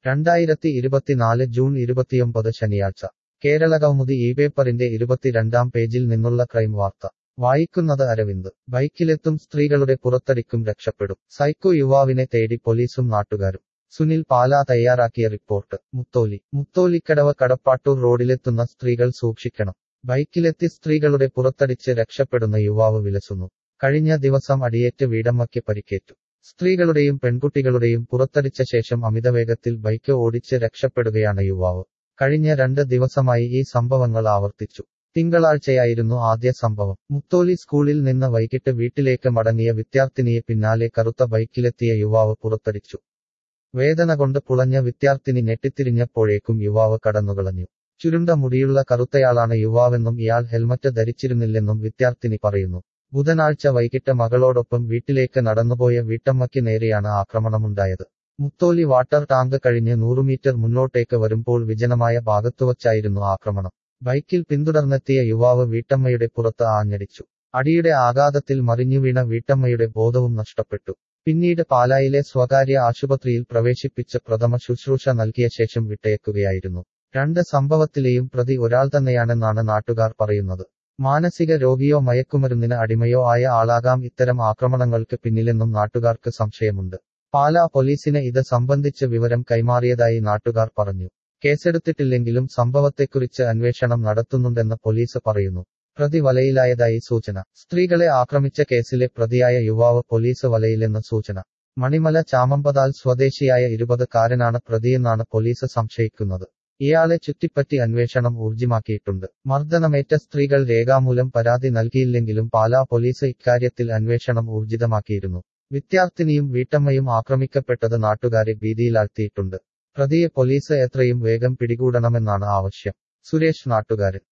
രണ്ടായിരത്തി ഇരുപത്തിനാല് ജൂൺ ഇരുപത്തിയൊമ്പത് ശനിയാഴ്ച കേരളകൗമുദി ഈ പേപ്പറിന്റെ ഇരുപത്തിരണ്ടാം പേജിൽ നിന്നുള്ള ക്രൈം വാർത്ത വായിക്കുന്നത് അരവിന്ദ് ബൈക്കിലെത്തും സ്ത്രീകളുടെ പുറത്തടിക്കും രക്ഷപ്പെടും സൈക്കോ യുവാവിനെ തേടി പോലീസും നാട്ടുകാരും സുനിൽ പാല തയ്യാറാക്കിയ റിപ്പോർട്ട് മുത്തോലി മുത്തോലിക്കടവ് കടപ്പാട്ടൂർ റോഡിലെത്തുന്ന സ്ത്രീകൾ സൂക്ഷിക്കണം ബൈക്കിലെത്തി സ്ത്രീകളുടെ പുറത്തടിച്ച് രക്ഷപ്പെടുന്ന യുവാവ് വിലസുന്നു കഴിഞ്ഞ ദിവസം അടിയേറ്റ് വീടമ്മയ്ക്ക് പരിക്കേറ്റു സ്ത്രീകളുടെയും പെൺകുട്ടികളുടെയും പുറത്തടിച്ച ശേഷം അമിതവേഗത്തിൽ ബൈക്ക് ഓടിച്ച് രക്ഷപ്പെടുകയാണ് യുവാവ് കഴിഞ്ഞ രണ്ട് ദിവസമായി ഈ സംഭവങ്ങൾ ആവർത്തിച്ചു തിങ്കളാഴ്ചയായിരുന്നു ആദ്യ സംഭവം മുത്തോലി സ്കൂളിൽ നിന്ന് വൈകിട്ട് വീട്ടിലേക്ക് മടങ്ങിയ വിദ്യാർത്ഥിനിയെ പിന്നാലെ കറുത്ത ബൈക്കിലെത്തിയ യുവാവ് പുറത്തടിച്ചു വേദന കൊണ്ട് പുളഞ്ഞ വിദ്യാർത്ഥിനി ഞെട്ടിത്തിരിഞ്ഞപ്പോഴേക്കും യുവാവ് കടന്നുകളഞ്ഞു ചുരുണ്ട മുടിയുള്ള കറുത്തയാളാണ് യുവാവെന്നും ഇയാൾ ഹെൽമറ്റ് ധരിച്ചിരുന്നില്ലെന്നും വിദ്യാർത്ഥിനി പറയുന്നു ബുധനാഴ്ച വൈകിട്ട് മകളോടൊപ്പം വീട്ടിലേക്ക് നടന്നുപോയ വീട്ടമ്മയ്ക്ക് നേരെയാണ് ആക്രമണമുണ്ടായത് മുത്തോലി വാട്ടർ ടാങ്ക് കഴിഞ്ഞ് നൂറു മീറ്റർ മുന്നോട്ടേക്ക് വരുമ്പോൾ വിജനമായ ഭാഗത്തുവച്ചായിരുന്നു ആക്രമണം ബൈക്കിൽ പിന്തുടർന്നെത്തിയ യുവാവ് വീട്ടമ്മയുടെ പുറത്ത് ആഞ്ഞടിച്ചു അടിയുടെ ആഘാതത്തിൽ മറിഞ്ഞുവീണ വീട്ടമ്മയുടെ ബോധവും നഷ്ടപ്പെട്ടു പിന്നീട് പാലായിലെ സ്വകാര്യ ആശുപത്രിയിൽ പ്രവേശിപ്പിച്ച് പ്രഥമ ശുശ്രൂഷ നൽകിയ ശേഷം വിട്ടയക്കുകയായിരുന്നു രണ്ട് സംഭവത്തിലെയും പ്രതി ഒരാൾ തന്നെയാണെന്നാണ് നാട്ടുകാർ പറയുന്നത് മാനസിക രോഗിയോ മയക്കുമരുന്നിന് അടിമയോ ആയ ആളാകാം ഇത്തരം ആക്രമണങ്ങൾക്ക് പിന്നിലെന്നും നാട്ടുകാർക്ക് സംശയമുണ്ട് പാലാ പോലീസിന് ഇത് സംബന്ധിച്ച് വിവരം കൈമാറിയതായി നാട്ടുകാർ പറഞ്ഞു കേസെടുത്തിട്ടില്ലെങ്കിലും സംഭവത്തെക്കുറിച്ച് അന്വേഷണം നടത്തുന്നുണ്ടെന്ന് പോലീസ് പറയുന്നു പ്രതി വലയിലായതായി സൂചന സ്ത്രീകളെ ആക്രമിച്ച കേസിലെ പ്രതിയായ യുവാവ് പോലീസ് വലയിലെന്ന് സൂചന മണിമല ചാമമ്പതാൽ സ്വദേശിയായ ഇരുപതുകാരനാണ് പ്രതിയെന്നാണ് പോലീസ് സംശയിക്കുന്നത് ഇയാളെ ചുറ്റിപ്പറ്റി അന്വേഷണം ഊർജിമാക്കിയിട്ടുണ്ട് മർദ്ദനമേറ്റ സ്ത്രീകൾ രേഖാമൂലം പരാതി നൽകിയില്ലെങ്കിലും പാലാ പോലീസ് ഇക്കാര്യത്തിൽ അന്വേഷണം ഊർജിതമാക്കിയിരുന്നു വിദ്യാർത്ഥിനിയും വീട്ടമ്മയും ആക്രമിക്കപ്പെട്ടത് നാട്ടുകാരെ ഭീതിയിലാഴ്ത്തിയിട്ടുണ്ട് പ്രതിയെ പോലീസ് എത്രയും വേഗം പിടികൂടണമെന്നാണ് ആവശ്യം സുരേഷ് നാട്ടുകാരൻ